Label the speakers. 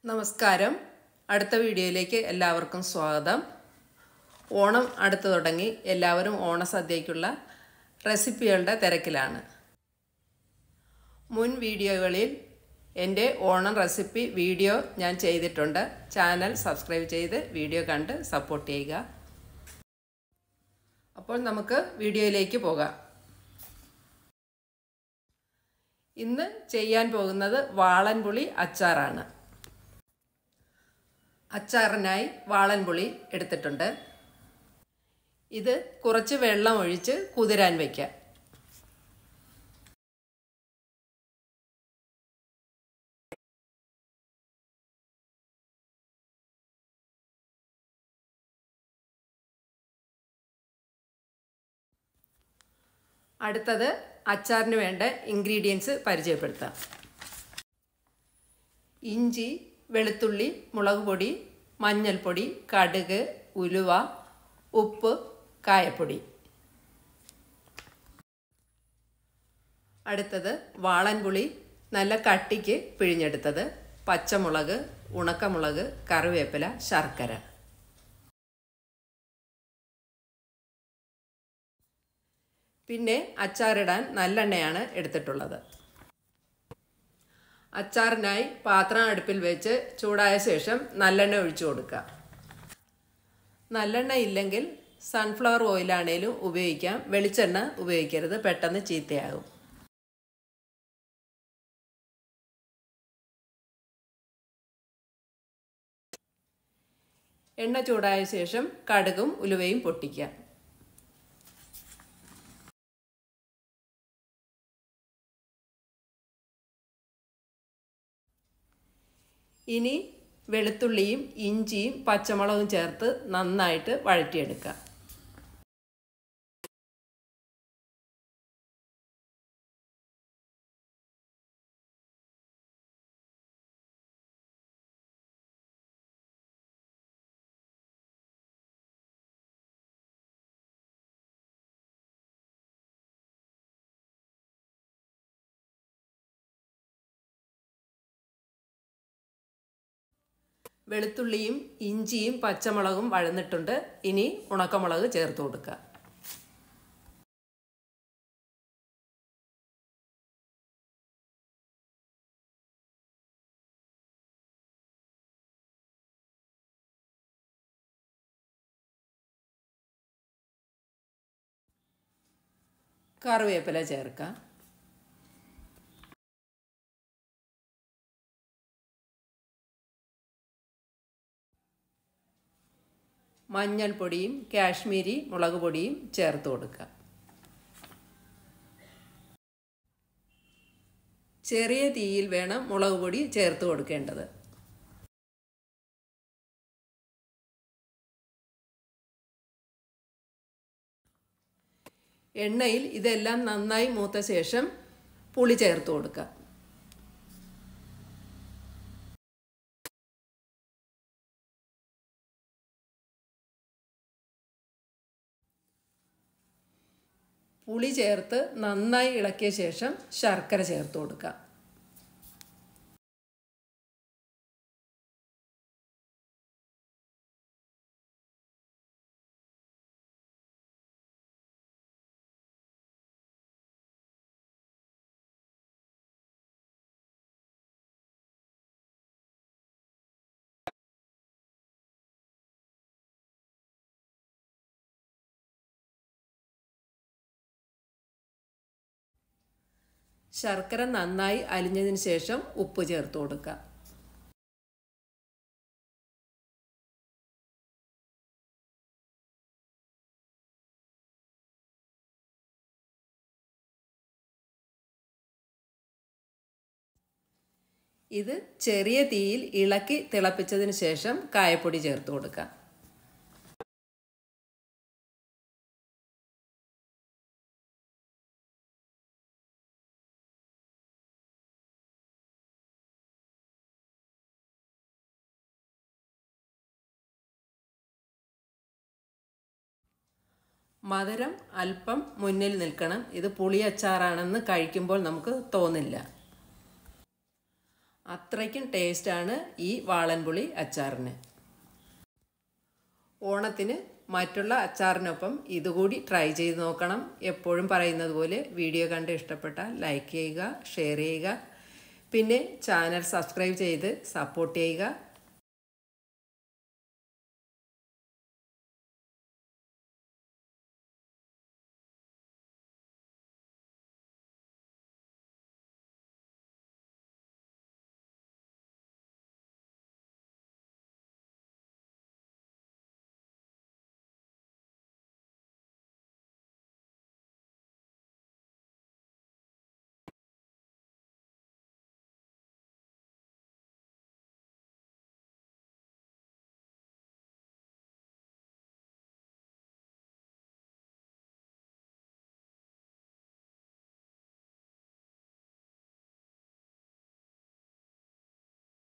Speaker 1: നമസ്കാരം അടുത്ത വീഡിയോയിലേക്ക് എല്ലാവർക്കും സ്വാഗതം ഓണം അടുത്തു തുടങ്ങി എല്ലാവരും ഓണസദ്യയ്ക്കുള്ള റെസിപ്പികളുടെ തിരക്കിലാണ് മുൻ വീഡിയോകളിൽ എൻ്റെ ഓണം റെസിപ്പി വീഡിയോ ഞാൻ ചെയ്തിട്ടുണ്ട് ചാനൽ സബ്സ്ക്രൈബ് ചെയ്ത് വീഡിയോ കണ്ട് സപ്പോർട്ട് ചെയ്യുക അപ്പോൾ നമുക്ക് വീഡിയോയിലേക്ക് പോകാം ഇന്ന് ചെയ്യാൻ പോകുന്നത് വാളൻപുളി അച്ചാറാണ് അച്ചാറിനായി വാളൻപുളി എടുത്തിട്ടുണ്ട് ഇത് കുറച്ച് വെള്ളം ഒഴിച്ച് കുതിരാൻ വയ്ക്കാം അടുത്തത് അച്ചാറിന് വേണ്ട ഇൻഗ്രീഡിയൻസ് പരിചയപ്പെടുത്താം ഇഞ്ചി വെളുത്തുള്ളി മുളക് പൊടി മഞ്ഞൾപ്പൊടി കടുക് ഉലുവ ഉപ്പ് കായപ്പൊടി അടുത്തത് വാളൻപുളി നല്ല കട്ടിക്ക് പിഴിഞ്ഞെടുത്തത് പച്ചമുളക് ഉണക്കമുളക് കറിവേപ്പില ശർക്കര പിന്നെ അച്ചാറിടാൻ നല്ലെണ്ണയാണ് എടുത്തിട്ടുള്ളത് അച്ചാറിനായി പാത്രം അടുപ്പിൽ വെച്ച് ചൂടായ ശേഷം നല്ലെണ്ണ ഒഴിച്ചു കൊടുക്കുക നല്ലെണ്ണ ഇല്ലെങ്കിൽ സൺഫ്ലവർ ഓയിലാണേലും ഉപയോഗിക്കാം വെളിച്ചെണ്ണ ഉപയോഗിക്കരുത് പെട്ടെന്ന് ചീത്തയാകും എണ്ണ ചൂടായ ശേഷം കടുകും ഉലുവയും പൊട്ടിക്കാം ഇനി വെളുത്തുള്ളിയും ഇഞ്ചിയും പച്ചമുളകും ചേർത്ത് നന്നായിട്ട് വഴറ്റിയെടുക്കുക വെളുത്തുള്ളിയും ഇഞ്ചിയും പച്ചമുളകും വഴന്നിട്ടുണ്ട് ഇനി ഉണക്കമുളക് ചേർത്ത് കൊടുക്കുക കറിവേപ്പില ചേർക്കാം മഞ്ഞൾപ്പൊടിയും കാശ്മീരി മുളക് പൊടിയും ചേർത്ത് കൊടുക്കുക ചെറിയ തീയിൽ വേണം മുളക് പൊടി ചേർത്ത് കൊടുക്കേണ്ടത് എണ്ണയിൽ ഇതെല്ലാം നന്നായി മൂത്ത ശേഷം പുളി ചേർത്ത് കൊടുക്കുക പുളി ചേർത്ത് നന്നായി ഇളക്കിയ ശേഷം ശർക്കര ചേർത്ത് കൊടുക്കുക ശർക്കര നന്നായി അലിഞ്ഞതിന് ശേഷം ഉപ്പ് ചേർത്ത് കൊടുക്കുക ഇത് ചെറിയ തീയിൽ ഇളക്കി തിളപ്പിച്ചതിന് ശേഷം കായപ്പൊടി ചേർത്ത് കൊടുക്കുക മധുരം അല്പം മുന്നിൽ നിൽക്കണം ഇത് പുളി അച്ചാറാണെന്ന് കഴിക്കുമ്പോൾ നമുക്ക് തോന്നില്ല അത്രയ്ക്കും ടേസ്റ്റാണ് ഈ വാളൻപുളി അച്ചാറിന് ഓണത്തിന് മറ്റുള്ള അച്ചാറിനൊപ്പം ഇതുകൂടി ട്രൈ ചെയ്ത് നോക്കണം എപ്പോഴും പറയുന്നത് പോലെ വീഡിയോ കണ്ട് ഇഷ്ടപ്പെട്ടാൽ ലൈക്ക് ചെയ്യുക ഷെയർ ചെയ്യുക പിന്നെ ചാനൽ സബ്സ്ക്രൈബ് ചെയ്ത് സപ്പോർട്ട് ചെയ്യുക